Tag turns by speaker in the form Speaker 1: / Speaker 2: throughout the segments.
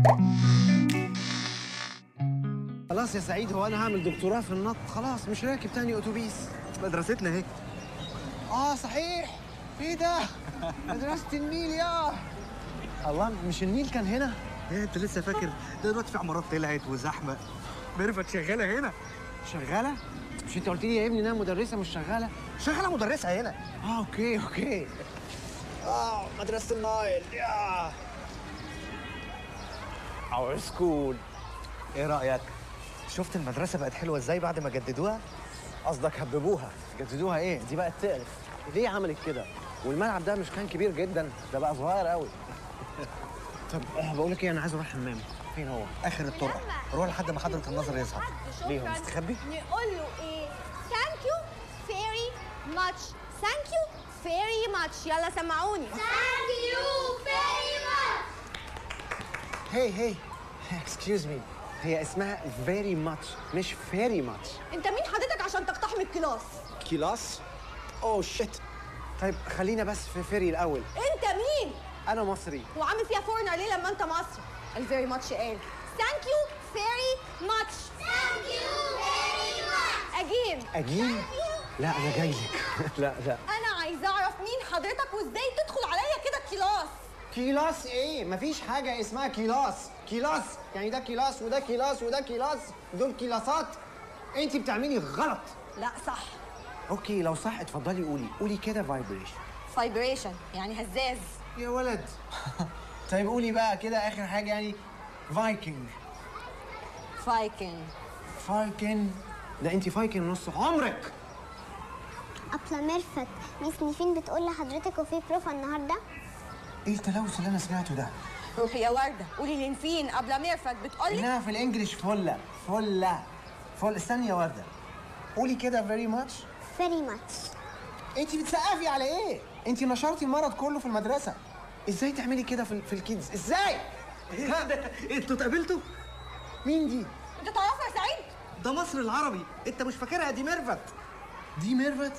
Speaker 1: خلاص يا سعيد هو انا هعمل دكتوراه في النط خلاص مش راكب تاني اتوبيس
Speaker 2: مدرستنا اهي
Speaker 1: اه صحيح ايه ده مدرسة النيل يا الله مش النيل كان هنا
Speaker 2: ايه انت لسه فاكر ده دلوقتي في عمارات طلعت وزحمه ميرفت شغاله هنا
Speaker 1: شغالة مش انت قلت لي يا ابني انها مدرسة مش شغالة
Speaker 2: شغاله مدرسه هنا
Speaker 1: اه اوكي اوكي اه مدرسة النايل يا اور سكول
Speaker 2: ايه رايك شفت المدرسه بقت حلوه ازاي بعد ما جددوها
Speaker 1: قصدك هببوها جددوها ايه دي بقت تقرف ليه عملت كده والملعب ده مش كان كبير جدا ده بقى صغير قوي طب آه، بقول لك ايه انا عايز اروح الحمام فين هو
Speaker 2: اخر الطرقه روح لحد ما حضره النظر يظهر
Speaker 1: ليه هو مستخبي
Speaker 3: نقول له ايه ثانك يو فيري ماتش ثانك يو فيري ماتش يلا سمعوني ثانك يو فيري ماتش
Speaker 1: هي هي اكسكيوز مي هي اسمها فيري ماتش مش فيري ماتش
Speaker 3: انت مين حضرتك عشان تقتحم الكلاس
Speaker 1: كلاس اوه شيت طيب خلينا بس في فيري الاول
Speaker 3: انت مين
Speaker 1: انا مصري
Speaker 3: وعامل فيها فورنر ليه لما انت مصري الفيري ماتش قال ثانك يو فيري ماتش ثانك يو فيري ماتش اجين
Speaker 1: اجين لا انا جاي لك لا لا
Speaker 3: انا عايزه اعرف مين حضرتك وازاي تدخل عليا كده الكلاس
Speaker 1: كيلاس ايه مفيش حاجه اسمها كيلاس كيلاس يعني ده كيلاس وده كيلاس وده كيلاس دول كيلاسات انت بتعملي غلط
Speaker 3: لا صح
Speaker 1: اوكي لو صح اتفضلي قولي قولي كده فايبريشن
Speaker 3: فايبريشن يعني هزاز
Speaker 1: يا ولد طيب قولي بقى كده اخر حاجه يعني فايكنج
Speaker 3: فايكنج
Speaker 1: فايكن ده انت فايكن نص عمرك
Speaker 4: أبلة ميرفت ميس نيفين بتقول لحضرتك وفي بروفا النهارده
Speaker 1: ايه التلوث اللي انا سمعته ده
Speaker 3: روحي يا ورده قولي لنفين قبل ميرفت بتقولي
Speaker 1: انها في الانجليش فله فله فل استني يا ورده قولي كده فيري ماتش
Speaker 4: فيري ماتش
Speaker 1: انت بتسقفي على ايه انت نشرتي المرض كله في المدرسه ازاي تعملي كده في, في الكيدز ازاي
Speaker 2: ايه ده انتوا اتقابلتوا
Speaker 1: مين دي
Speaker 3: انت تعرفها يا سعيد
Speaker 2: ده مصر العربي انت مش فاكرها دي ميرفت
Speaker 1: دي ميرفت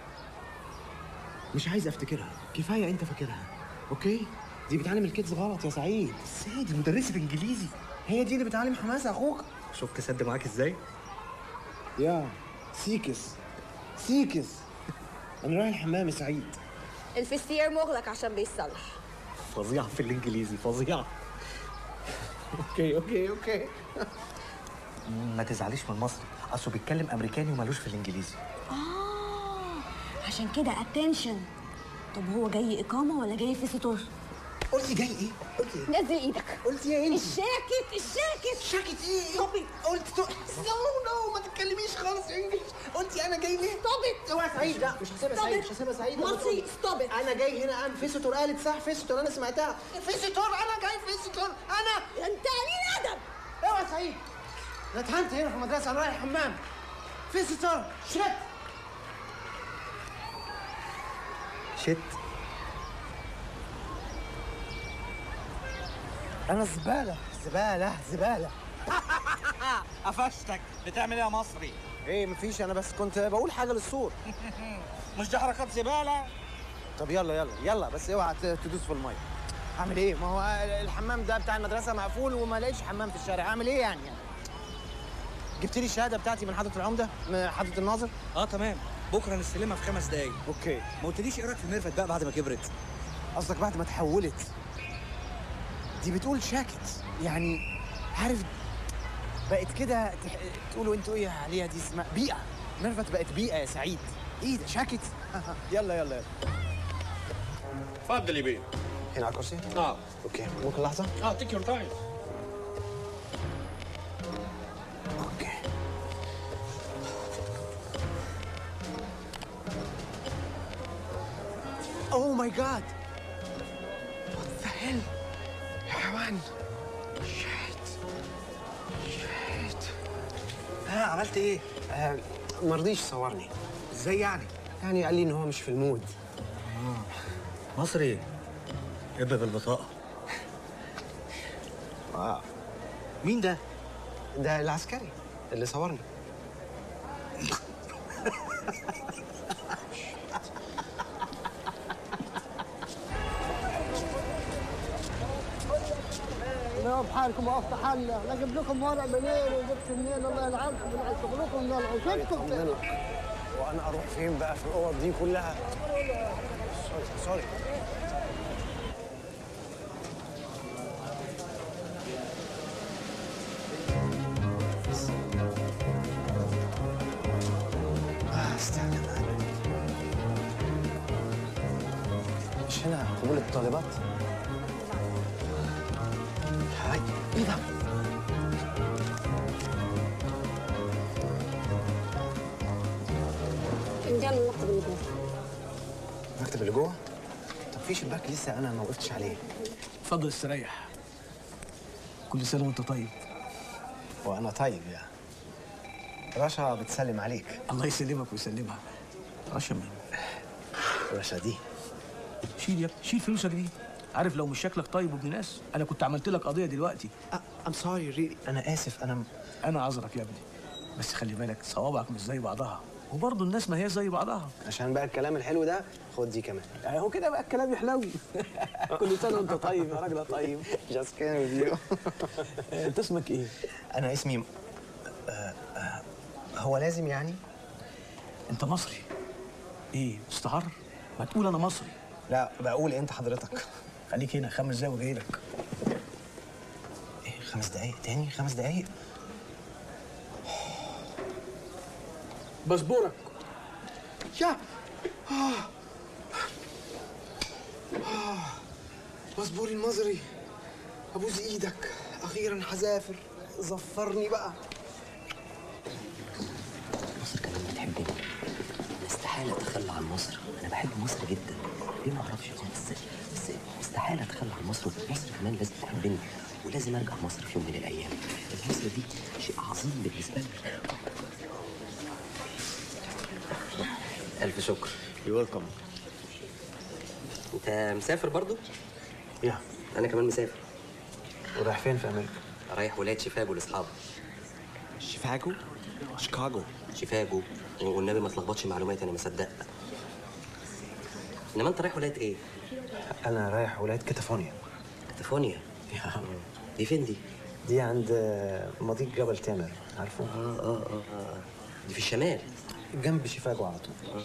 Speaker 1: مش عايز افتكرها كفايه انت فاكرها اوكي دي بتعلم الكيدز غلط يا سعيد
Speaker 2: ازاي دي مدرسه انجليزي
Speaker 1: هي دي اللي بتعلم حماسه اخوك
Speaker 2: شفت سد معاك ازاي
Speaker 1: يا سيكس سيكس انا رايح الحمام يا سعيد
Speaker 3: الفستير مغلق عشان بيصلح
Speaker 2: فظيعه في الانجليزي فظيعه
Speaker 1: اوكي اوكي اوكي
Speaker 2: ما تزعليش من المصري اصله بيتكلم امريكاني ومالوش في الانجليزي
Speaker 3: اه عشان كده اتنشن طب هو جاي اقامه ولا جاي فيزيتور
Speaker 1: قلتي جاي ايه قلتي ايه
Speaker 3: نزل ايدك
Speaker 1: قلتي ايه انت
Speaker 3: الشاكت الشاكت
Speaker 1: شاكت ايه
Speaker 3: طبي.
Speaker 1: قلت تو... نو نو ما تتكلميش خالص انجلش قلتي انا جاي ليه
Speaker 3: Stop it.
Speaker 1: اوعى سعيد لا مش هسيبها
Speaker 3: Stop
Speaker 1: سعيد
Speaker 3: it.
Speaker 1: مش هسيبها سعيد
Speaker 3: مصري ستوب ات
Speaker 1: انا جاي هنا ام فيستور قالت صح فيستور انا سمعتها فيستور انا جاي فيستور انا
Speaker 3: انت قليل ادب
Speaker 1: اوعى سعيد انا اتهنت هنا في المدرسه انا رايح الحمام فيستور شت
Speaker 2: شت
Speaker 1: انا زباله زباله زباله
Speaker 5: قفشتك بتعمل ايه يا مصري؟
Speaker 1: ايه مفيش انا بس كنت بقول حاجه للصور
Speaker 5: مش دي حركات زباله؟
Speaker 1: طب يلا يلا يلا بس اوعى ت- تدوس في الميه اعمل ايه ما هو الحمام ده بتاع المدرسه مقفول وما لقيتش حمام في الشارع اعمل ايه يعني جبت لي الشهاده بتاعتي من حضره العمده من حضره الناظر
Speaker 5: اه تمام بكره نستلمها في خمس دقايق
Speaker 1: اوكي
Speaker 5: ما قلتليش ايه رايك في ميرفت بقى بعد ما كبرت؟
Speaker 1: قصدك بعد ما تحولت دي بتقول شاكت يعني عارف بقت كده تح- تقولوا انتوا ايه عليها دي اسمها بيئه ميرفت بقت بيئه يا سعيد ايه ده شاكت يلا يلا يلا
Speaker 6: اتفضل يا بيه
Speaker 1: هنا على الكرسي
Speaker 6: اه
Speaker 1: اوكي ممكن لحظه
Speaker 6: اه تيك يور تايم
Speaker 1: اوكي اوه ماي جاد وات ذا هيل يا حيوان شيت شيت
Speaker 2: ها عملت ايه
Speaker 1: آه ما رضيش يصورني
Speaker 2: ازاي يعني
Speaker 1: يعني قال لي ان هو مش في المود
Speaker 2: مصري ابقى بالبطاقه
Speaker 1: واو
Speaker 2: مين ده
Speaker 1: ده العسكري اللي صورني
Speaker 6: حالكم وافتح الله لا اجيب لكم ورق منين وجبت منين الله يلعنكم من شغلكم ده عشانكم
Speaker 1: وانا اروح فين بقى في الاوض دي كلها سوري سوري آه، استنى بقى. مش هنا قبول الطالبات هاي ايه ده
Speaker 7: يلا المكتب اللي جوه
Speaker 1: المكتب اللي جوه طب في شباك لسه انا ما وقفتش عليه
Speaker 8: اتفضل استريح كل سنه وانت طيب
Speaker 1: وانا طيب يعني رشا بتسلم عليك
Speaker 8: الله يسلمك ويسلمها رشا مين
Speaker 1: رشا دي
Speaker 8: شيل يا ابني شيل فلوسك دي عارف لو مش شكلك طيب وابن ناس انا كنت عملت لك قضيه دلوقتي
Speaker 1: ام سوري ريلي انا اسف انا
Speaker 8: انا عذرك يا ابني بس خلي بالك صوابعك مش زي بعضها وبرضه الناس ما هي زي بعضها
Speaker 1: عشان بقى الكلام الحلو ده خد دي كمان
Speaker 8: اهو كده بقى الكلام يحلو كل سنه وانت طيب يا راجل طيب
Speaker 1: جاست كان فيديو
Speaker 8: انت اسمك ايه
Speaker 1: انا اسمي آه، آه، هو لازم يعني
Speaker 8: انت مصري ايه مستعر ما تقول انا مصري
Speaker 1: لا بقول انت حضرتك
Speaker 8: خليك هنا خمس دقايق وجاي لك
Speaker 1: ايه خمس دقايق تاني خمس دقايق
Speaker 8: باسبورك
Speaker 1: يا آه. آه. باسبوري المصري ابوس ايدك اخيرا هسافر ظفرني بقى
Speaker 9: مصر كمان بتحبني انا استحاله اتخلى عن مصر انا بحب مصر جدا ليه ما اعرفش بس بس استحاله اتخلى عن مصر مصر كمان لازم تحبني ولازم ارجع مصر في يوم من الايام مصر دي شيء عظيم بالنسبه لي الف شكر
Speaker 1: يو ويلكم
Speaker 9: انت مسافر برضو
Speaker 1: يا
Speaker 9: انا كمان مسافر
Speaker 1: ورايح فين في امريكا؟
Speaker 9: رايح ولايه شيكاغو لاصحابي
Speaker 1: شيكاغو شيكاغو
Speaker 9: شيكاغو والنبي ما تلخبطش معلومات انا مصدق انما انت رايح ولايه ايه
Speaker 1: انا رايح ولايه كاتافونيا
Speaker 9: كاتافونيا دي فين دي
Speaker 1: دي عند آه، مضيق جبل تامر عارفه؟
Speaker 9: اه اه اه اه دي في الشمال
Speaker 1: جنب شيكاغو على طول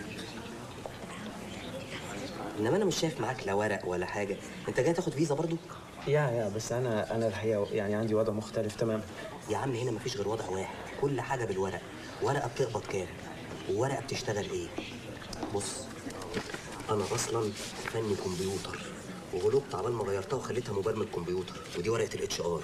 Speaker 9: انما انا مش شايف معاك لا ورق ولا حاجه انت جاي تاخد فيزا برضو
Speaker 1: يا يا بس انا انا الحقيقه يعني عندي وضع مختلف تمام
Speaker 9: يا عم هنا مفيش غير وضع واحد كل حاجه بالورق ورقه بتقبض كام وورقه بتشتغل ايه بص انا اصلا فني كمبيوتر وغلبت عبال ما غيرتها وخليتها مبرمج كمبيوتر ودي ورقه الاتش ار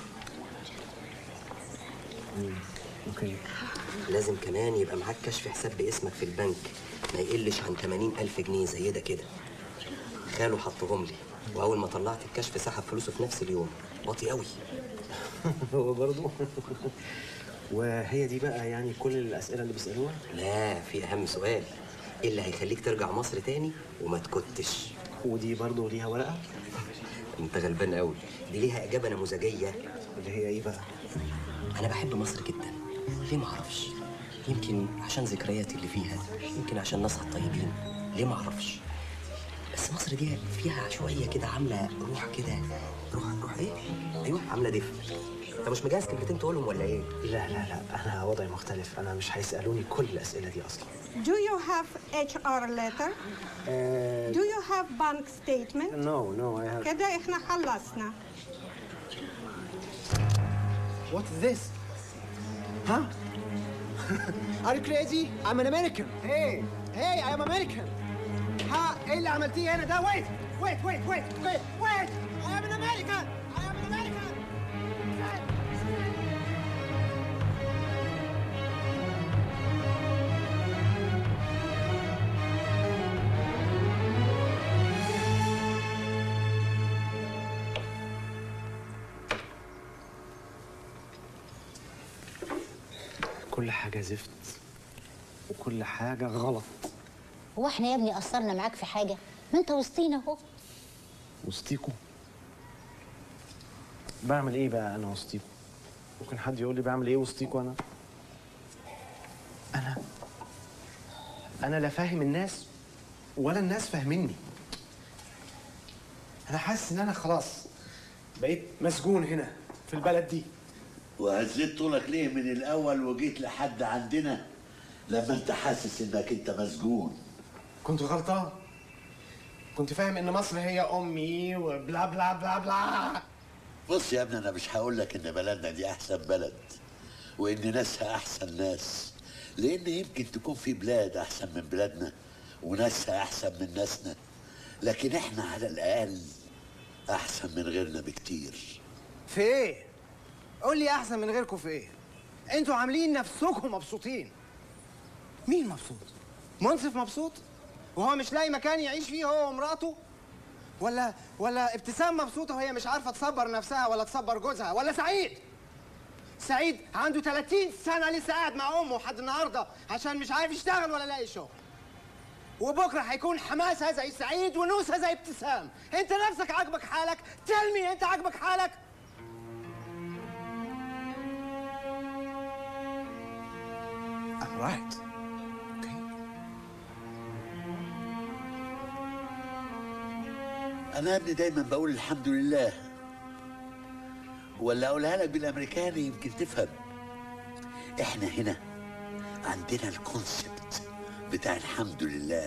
Speaker 1: اوكي
Speaker 9: لازم كمان يبقى معاك كشف حساب باسمك في البنك ما يقلش عن 80 ألف جنيه زي ده كده خاله حطهم لي وأول ما طلعت الكشف سحب فلوسه في نفس اليوم واطي قوي
Speaker 1: هو برضه وهي دي بقى يعني كل الاسئله اللي بيسالوها
Speaker 9: لا في أهم سؤال إيه اللي هيخليك ترجع مصر تاني وما تكتش
Speaker 1: ودي برضه ليها ورقه
Speaker 9: انت غلبان قوي دي ليها إجابة نموذجية
Speaker 1: اللي هي ايه بقى
Speaker 9: أنا بحب مصر جدا ليه ما أعرفش يمكن عشان ذكرياتي اللي فيها يمكن عشان ناسها الطيبين ليه ما أعرفش بس مصر دي فيها شوية كده عاملة روح كده روح روح إيه؟ أيوه عاملة دفء أنت مش مجهز كلمتين تقولهم ولا إيه؟
Speaker 1: لا لا لا انا وضعي مختلف انا مش هيسالوني كل الاسئله دي اصلا
Speaker 7: Do you have HR letter? Do you have bank statement?
Speaker 1: نو نو اي هاف
Speaker 7: كده احنا خلصنا
Speaker 1: What is this? Huh? Are you crazy? I'm an American. Hey, hey, I am American. ها ايه اللي عملتيه هنا ده؟ Wait, wait, wait, wait, wait, wait. I am an American. I am an American. كل حاجة زفت وكل حاجة غلط
Speaker 10: هو احنا يا ابني قصرنا معاك في حاجه ما انت وسطينا اهو
Speaker 1: وسطيكوا بعمل ايه بقى انا وسطيكوا ممكن حد يقول لي بعمل ايه وسطيكوا انا انا انا لا فاهم الناس ولا الناس فاهميني انا حاسس ان انا خلاص بقيت مسجون هنا في البلد دي
Speaker 11: وهزيت طولك ليه من الاول وجيت لحد عندنا لما انت حاسس انك انت مسجون
Speaker 1: كنت غلطان كنت فاهم ان مصر هي امي وبلا بلا بلا بلا
Speaker 11: بص يا ابني انا مش هقول لك ان بلدنا دي احسن بلد وان ناسها احسن ناس لان يمكن تكون في بلاد احسن من بلادنا وناسها احسن من ناسنا لكن احنا على الاقل احسن من غيرنا بكتير
Speaker 1: في ايه قول لي احسن من غيركم في ايه انتوا عاملين نفسكم مبسوطين مين مبسوط منصف مبسوط وهو مش لاقي مكان يعيش فيه هو ومراته ولا ولا ابتسام مبسوطه وهي مش عارفه تصبر نفسها ولا تصبر جوزها ولا سعيد سعيد عنده 30 سنه لسه قاعد مع امه لحد النهارده عشان مش عارف يشتغل ولا لاقي شغل وبكره هيكون حماسها زي سعيد ونوسها زي ابتسام انت نفسك عاجبك حالك تلمي انت عاجبك حالك I'm right.
Speaker 11: انا يا ابني دايما بقول الحمد لله ولا اقولها لك بالامريكاني يمكن تفهم احنا هنا عندنا الكونسبت بتاع الحمد لله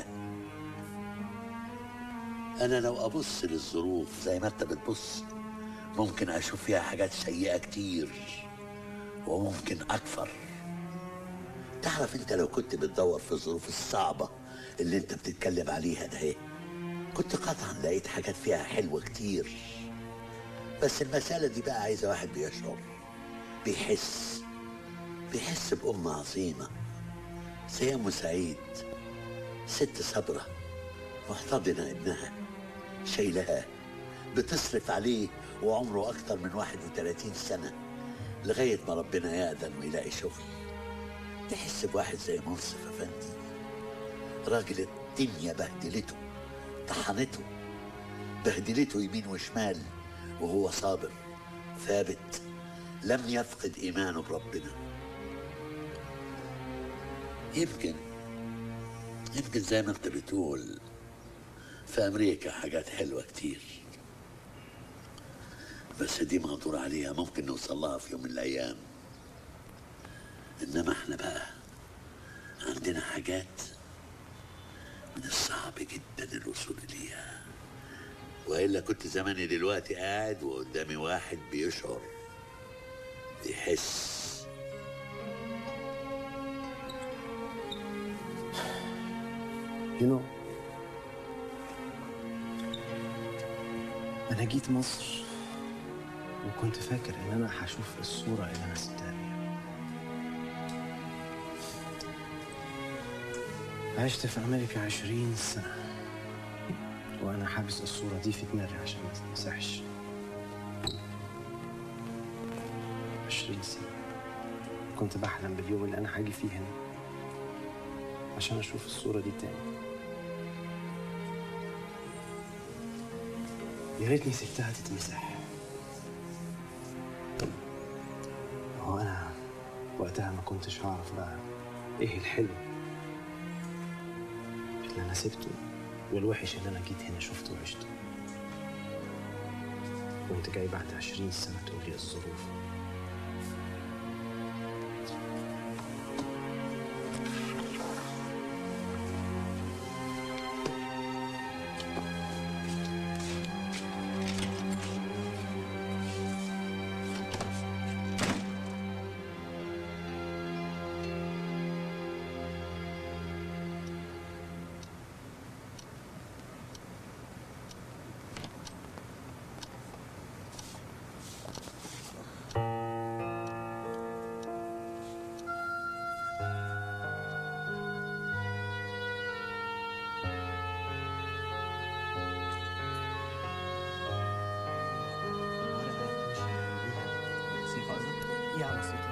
Speaker 11: انا لو ابص للظروف زي ما انت بتبص ممكن اشوف فيها حاجات سيئه كتير وممكن اكثر تعرف انت لو كنت بتدور في الظروف الصعبه اللي انت بتتكلم عليها ده ايه كنت قطعا لقيت حاجات فيها حلوة كتير بس المسألة دي بقى عايزة واحد بيشعر بيحس بيحس بأم عظيمة زي أم سعيد ست صبرة محتضنة ابنها شايلها بتصرف عليه وعمره أكتر من 31 سنة لغاية ما ربنا يأذن ويلاقي شغل تحس بواحد زي منصف أفندي راجل الدنيا بهدلته طحنته بهدلته يمين وشمال وهو صابر ثابت لم يفقد ايمانه بربنا يمكن يمكن زي ما انت بتقول في امريكا حاجات حلوه كتير بس دي مقدور عليها ممكن نوصل لها في يوم من الايام انما احنا بقى عندنا حاجات من الصعب جدا الوصول ليها والا كنت زماني دلوقتي قاعد وقدامي واحد بيشعر بيحس
Speaker 1: You know أنا جيت مصر وكنت فاكر إن أنا هشوف الصورة اللي أنا سبتها بيها عشت في أمريكا عشرين سنة وأنا حابس الصورة دي في دماغي عشان ما تتمسحش عشرين سنة كنت بحلم باليوم اللي أنا هاجي فيه هنا عشان أشوف الصورة دي تاني يا ريتني سبتها تتمسح هو أنا وقتها ما كنتش هعرف بقى إيه الحلو اللي أنا سبته والوحش اللي أنا جيت هنا شفته وعشته وأنت جاي بعد عشرين سنة تقول لي الظروف
Speaker 12: يا بسيطة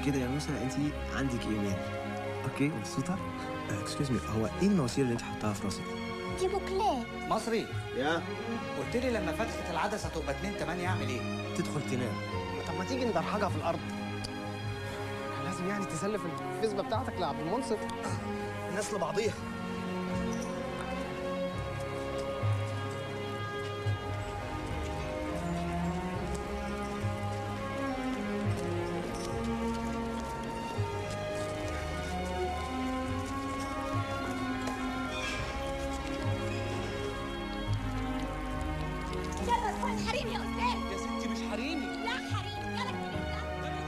Speaker 12: كده يا موسى انت عندك ايميل اوكي مبسوطه اكسكيوز مي هو ايه المواسير اللي انت حطاها في راسك
Speaker 4: دي بوكليه
Speaker 5: مصري
Speaker 12: يا
Speaker 5: قلت لي لما فتحت العدسه تبقى 2 8 اعمل ايه؟
Speaker 12: تدخل تنام
Speaker 1: طب ما تيجي ندرحجها في الارض لازم يعني تسلف الفيسبا بتاعتك لعبد المنصف
Speaker 12: الناس لبعضيها
Speaker 3: يلا ادخل حريم يا استاذ
Speaker 5: يا ستي مش حريمي
Speaker 3: لا حريم يلا كده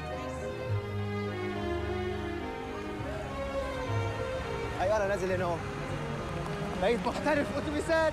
Speaker 1: ايوه انا نازل هنا اهو بقيت محترف اتوبيسات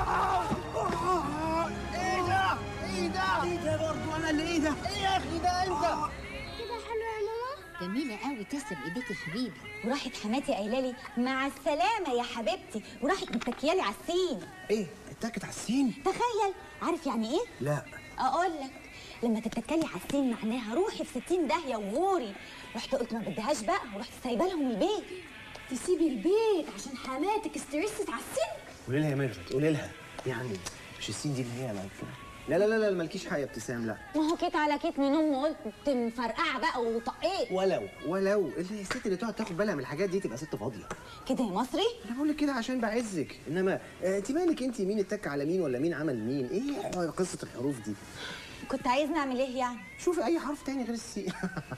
Speaker 1: ايه ده؟ ايه ده؟ ايه ده برضه انا اللي ايه ده؟ ايه يا اخي ده انت؟
Speaker 4: كده حلو يا ماما
Speaker 10: جميلة قوي تسلم ايديك يا حبيبي
Speaker 3: وراحت حماتي قايله لي مع السلامه يا حبيبتي وراحت متكيالي على السين
Speaker 12: ايه اتكت على السين
Speaker 3: تخيل عارف يعني ايه
Speaker 12: لا
Speaker 3: اقول لك لما تتكلي على السين معناها روحي في 60 داهيه وغوري رحت قلت ما بديهاش بقى ورحت سايبه لهم البيت تسيبي البيت عشان حماتك استرست على السن
Speaker 12: قولي لها يا ميرفت قولي لها يعني مش السين دي اللي هي like لا لا لا لا مالكيش حق يا ابتسام لا
Speaker 3: ما هو كيت على كيت من امي قلت مفرقعه بقى وطقيت
Speaker 12: ولو ولو اللي هي الست اللي تقعد تاخد بالها من الحاجات دي تبقى ست فاضيه
Speaker 3: كده يا مصري
Speaker 12: انا بقول لك كده عشان بعزك انما آه، انت مالك انت مين اتك على مين ولا مين عمل مين ايه قصه الحروف دي
Speaker 3: كنت عايزني اعمل ايه يعني
Speaker 12: شوفي اي حرف تاني غير السي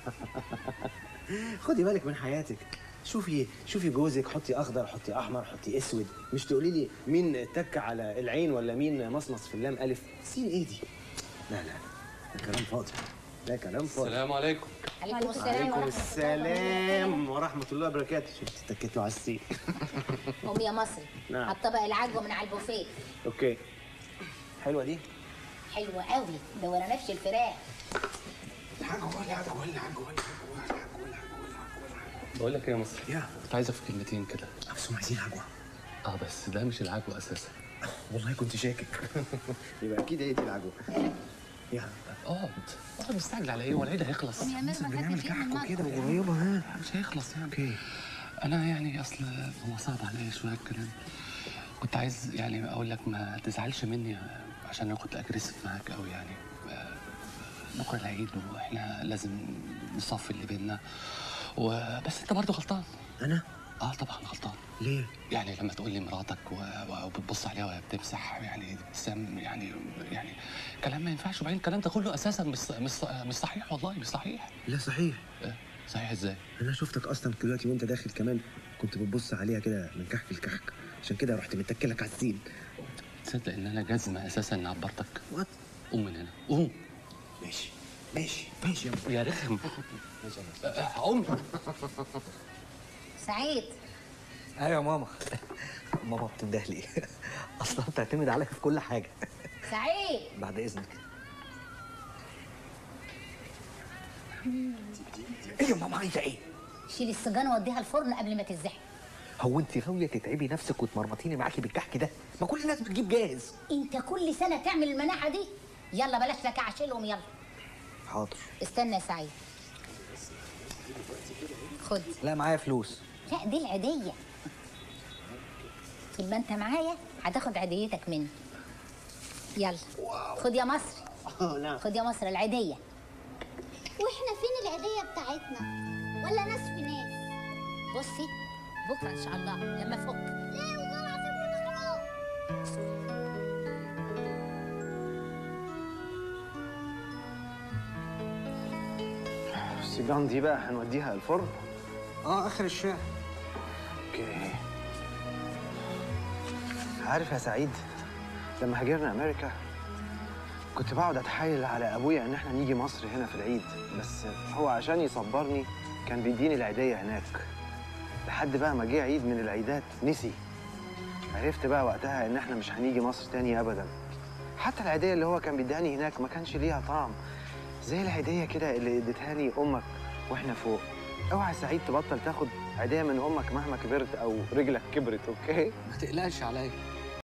Speaker 12: خدي بالك من حياتك شوفي شوفي جوزك حطي اخضر حطي احمر حطي اسود مش تقولي لي مين اتك على العين ولا مين مصمص في اللام الف سين ايه دي لا لا ده كلام فاضي ده كلام فاضي
Speaker 13: السلام عليكم
Speaker 10: عليكم السلام
Speaker 12: عليكم
Speaker 10: ورحمة
Speaker 12: السلام ورحمه الله وبركاته شفت اتكيت له على السين
Speaker 10: قوم يا مصري
Speaker 12: نعم.
Speaker 10: على الطبق العجوه من على البوفيه
Speaker 12: اوكي حلوه دي
Speaker 10: حلوه قوي ده ولا نفس الفراخ
Speaker 13: بقول لك ايه يا مصري
Speaker 12: يا
Speaker 13: كنت عايزك في كلمتين كده
Speaker 12: بس هم عايزين عجوه
Speaker 13: اه بس ده مش العجوه اساسا
Speaker 12: والله كنت شاكك يبقى اكيد هي دي العجوه يا
Speaker 13: اقعد اقعد مستعجل على ايه والعيد هيخلص
Speaker 10: قوم يا ميرفت
Speaker 12: بنعمل
Speaker 10: هات الفيلم
Speaker 12: كحك وكده
Speaker 10: المطبخ.
Speaker 12: وقريبه ها
Speaker 13: مش هيخلص يعني
Speaker 12: اوكي
Speaker 13: انا يعني اصل هو صعب عليا شويه الكلام كنت عايز يعني اقول لك ما تزعلش مني عشان انا كنت اجريسيف معاك قوي يعني آه، بكره العيد واحنا لازم نصفي اللي بينا وبس انت برضه غلطان
Speaker 12: انا
Speaker 13: اه طبعا غلطان
Speaker 12: ليه
Speaker 13: يعني لما تقول لي مراتك و- و- وبتبص عليها وهي بتمسح يعني ابتسام يعني يعني كلام ما ينفعش وبعدين الكلام ده كله اساسا مش مش مش صحيح والله مش صحيح
Speaker 12: لا صحيح
Speaker 13: آه، صحيح ازاي؟
Speaker 12: انا شفتك اصلا دلوقتي وانت داخل كمان كنت بتبص عليها كده من كحك لكحك عشان كده رحت متكلك على السين
Speaker 13: تصدق ان انا جزمه اساسا اني عبرتك
Speaker 12: وات
Speaker 13: قوم من هنا قوم
Speaker 12: ماشي ماشي ماشي يا
Speaker 13: يا رخم آه، قوم
Speaker 10: سعيد
Speaker 2: ايوه يا ماما ماما بتنده لي اصلا بتعتمد عليا في كل حاجه
Speaker 10: سعيد
Speaker 2: بعد اذنك ايه يا ماما عايزه ايه
Speaker 10: شيل السجان ووديها الفرن قبل ما تتزحم
Speaker 2: هو انت غاويه تتعبي نفسك وتمرمطيني معاكي بالكحك ده ما كل الناس بتجيب جاهز
Speaker 10: انت كل سنه تعمل المناعه دي يلا بلاش لك عشيلهم يلا
Speaker 2: حاضر
Speaker 10: استنى يا سعيد خد
Speaker 2: لا معايا فلوس
Speaker 10: لا دي العيديه طول ما انت معايا هتاخد عيديتك مني يلا خد يا مصر
Speaker 12: نعم
Speaker 10: خد يا مصر العيديه
Speaker 4: واحنا فين العيديه بتاعتنا ولا ناس في ناس
Speaker 10: بصي بكره ان شاء الله لما افك
Speaker 4: لا والله العظيم انا خلاص
Speaker 12: السجان دي بقى هنوديها الفرن
Speaker 1: اه اخر الشارع
Speaker 12: اوكي عارف يا سعيد لما هاجرنا امريكا كنت بقعد اتحايل على ابويا ان احنا نيجي مصر هنا في العيد بس هو عشان يصبرني كان بيديني العيديه هناك لحد بقى ما جه عيد من العيدات نسي عرفت بقى وقتها ان احنا مش هنيجي مصر تاني ابدا حتى العيديه اللي هو كان بيديهاني هناك ما كانش ليها طعم زي العيديه كده اللي اديتها لي امك واحنا فوق اوعى يا سعيد تبطل تاخد عيديه من امك مهما كبرت او رجلك كبرت اوكي
Speaker 2: ما تقلقش عليا